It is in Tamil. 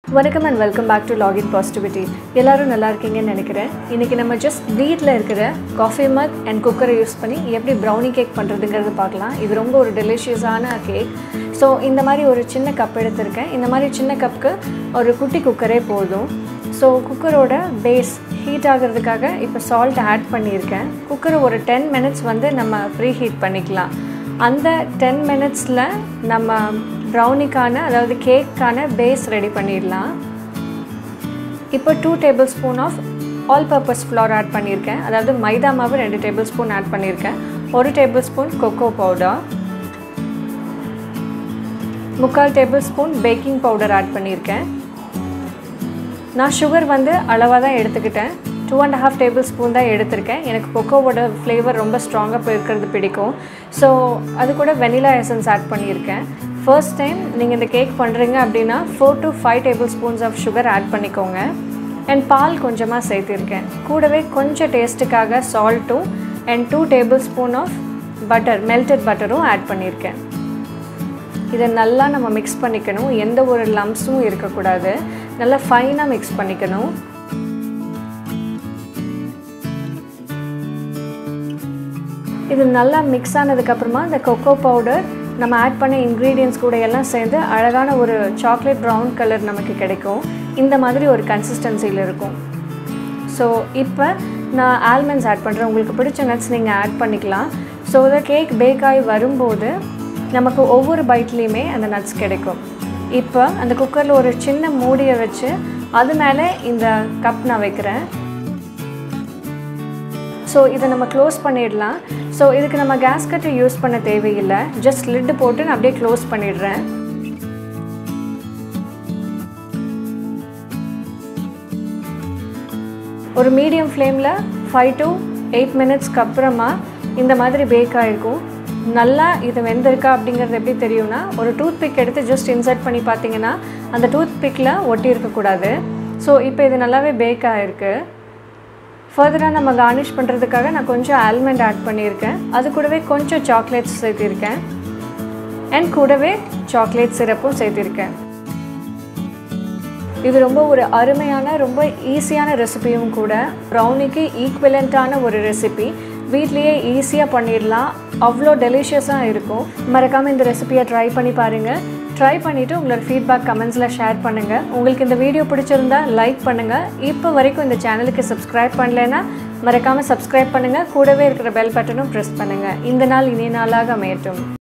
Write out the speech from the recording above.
வணக்கம் and welcome back to login positivity எல்லாரும் நல்லா இருக்கீங்கன்னு நினைக்கிறேன் இன்றைக்கி நம்ம ஜஸ்ட் வீட்டில் இருக்கிற காஃபி மக் அண்ட் குக்கரை யூஸ் பண்ணி எப்படி ப்ரௌனி கேக் பண்ணுறதுங்கிறது பார்க்கலாம் இது ரொம்ப ஒரு டெலிஷியஸான கேக் ஸோ இந்த மாதிரி ஒரு சின்ன கப் எடுத்திருக்கேன் இந்த மாதிரி சின்ன கப்புக்கு ஒரு குட்டி குக்கரே போதும் ஸோ குக்கரோட பேஸ் ஹீட் ஆகிறதுக்காக இப்போ சால்ட் ஆட் பண்ணியிருக்கேன் குக்கரை ஒரு டென் மினிட்ஸ் வந்து நம்ம ப்ரீ ஹீட் பண்ணிக்கலாம் அந்த டென் மினிட்ஸில் நம்ம ப்ரௌனிக்கான அதாவது கேக்கான பேஸ் ரெடி பண்ணிடலாம் இப்போ two tablespoon of all purpose flour add பண்ணியிருக்கேன் அதாவது மைதா மாவு ரெண்டு டேபிள் ஸ்பூன் ஆட் பண்ணியிருக்கேன் ஒரு டேபிள் ஸ்பூன் கொக்கோ பவுடர் முக்கால் tablespoon baking powder add பண்ணியிருக்கேன் நான் சுகர் வந்து அளவாக தான் எடுத்துக்கிட்டேன் two and half tablespoon தான் எடுத்திருக்கேன் எனக்கு கொக்கோவோட ஃப்ளேவர் ரொம்ப ஸ்ட்ராங்காக போயிருக்கிறது பிடிக்கும் ஸோ அது கூட வெனிலா எசன்ஸ் ஆட் பண்ணியிருக்கேன் ஃபர்ஸ்ட் டைம் நீங்கள் இந்த கேக் பண்ணுறீங்க அப்படின்னா four to five tablespoons of sugar add பண்ணிக்கோங்க அண்ட் பால் கொஞ்சமாக சேர்த்திருக்கேன் கூடவே கொஞ்சம் டேஸ்ட்டுக்காக சால்ட்டும் and two tablespoon of butter melted பட்டரும் ஆட் பண்ணியிருக்கேன் இதை நல்லா நம்ம மிக்ஸ் பண்ணிக்கணும் எந்த ஒரு லம்ஸும் இருக்கக்கூடாது நல்லா ஃபைனாக மிக்ஸ் பண்ணிக்கணும் இது நல்லா மிக்ஸ் ஆனதுக்கப்புறமா இந்த கொக்கோ பவுடர் நம்ம ஆட் பண்ண இன்க்ரீடியன்ஸ் கூட எல்லாம் சேர்ந்து அழகான ஒரு சாக்லேட் ப்ரௌன் கலர் நமக்கு கிடைக்கும் இந்த மாதிரி ஒரு கன்சிஸ்டன்சியில் இருக்கும் ஸோ இப்போ நான் ஆல்மண்ட்ஸ் ஆட் பண்ணுறேன் உங்களுக்கு பிடிச்ச நட்ஸ் நீங்கள் ஆட் பண்ணிக்கலாம் ஸோ இதை கேக் பேக் ஆகி வரும்போது நமக்கு ஒவ்வொரு பைட்லேயுமே அந்த நட்ஸ் கிடைக்கும் இப்போ அந்த குக்கரில் ஒரு சின்ன மூடியை வச்சு அது மேலே இந்த கப் நான் வைக்கிறேன் ஸோ இதை நம்ம க்ளோஸ் பண்ணிடலாம் ஸோ இதுக்கு நம்ம கேஸ் கட்டை யூஸ் பண்ண தேவையில்லை ஜஸ்ட் லிட்டு போட்டு நான் அப்படியே க்ளோஸ் பண்ணிடுறேன் ஒரு மீடியம் ஃப்ளேமில் ஃபைவ் டு எயிட் மினிட்ஸ்க்கு அப்புறமா இந்த மாதிரி பேக் ஆகிருக்கும் நல்லா இது வெந்திருக்கா அப்படிங்கிறது எப்படி தெரியும்னா ஒரு டூத் பிக் எடுத்து ஜஸ்ட் இன்சர்ட் பண்ணி பார்த்தீங்கன்னா அந்த டூத் பிக்கில் ஒட்டி இருக்கக்கூடாது ஸோ இப்போ இது நல்லாவே பேக் ஆகிருக்கு ஃபர்தராக நம்ம கார்னிஷ் பண்ணுறதுக்காக நான் கொஞ்சம் ஆல்மண்ட் ஆட் பண்ணியிருக்கேன் அது கூடவே கொஞ்சம் சாக்லேட்ஸ் சேர்த்திருக்கேன் அண்ட் கூடவே சாக்லேட் சிரப்பும் சேர்த்திருக்கேன் இது ரொம்ப ஒரு அருமையான ரொம்ப ஈஸியான ரெசிபியும் கூட ப்ரௌனிக்கு ஈக்குவலண்ட்டான ஒரு ரெசிபி வீட்லேயே ஈஸியாக பண்ணிடலாம் அவ்வளோ டெலிஷியஸாக இருக்கும் மறக்காமல் இந்த ரெசிபியை ட்ரை பண்ணி பாருங்கள் ட்ரை பண்ணிவிட்டு உங்களோட ஃபீட்பேக் கமெண்ட்ஸில் ஷேர் பண்ணுங்கள் உங்களுக்கு இந்த வீடியோ பிடிச்சிருந்தா லைக் பண்ணுங்கள் இப்போ வரைக்கும் இந்த சேனலுக்கு சப்ஸ்கிரைப் பண்ணலைன்னா மறக்காமல் சப்ஸ்கிரைப் பண்ணுங்கள் கூடவே இருக்கிற பெல் பட்டனும் ப்ரெஸ் பண்ணுங்கள் இந்த நாள் இனிய நாளாக அமையட்டும்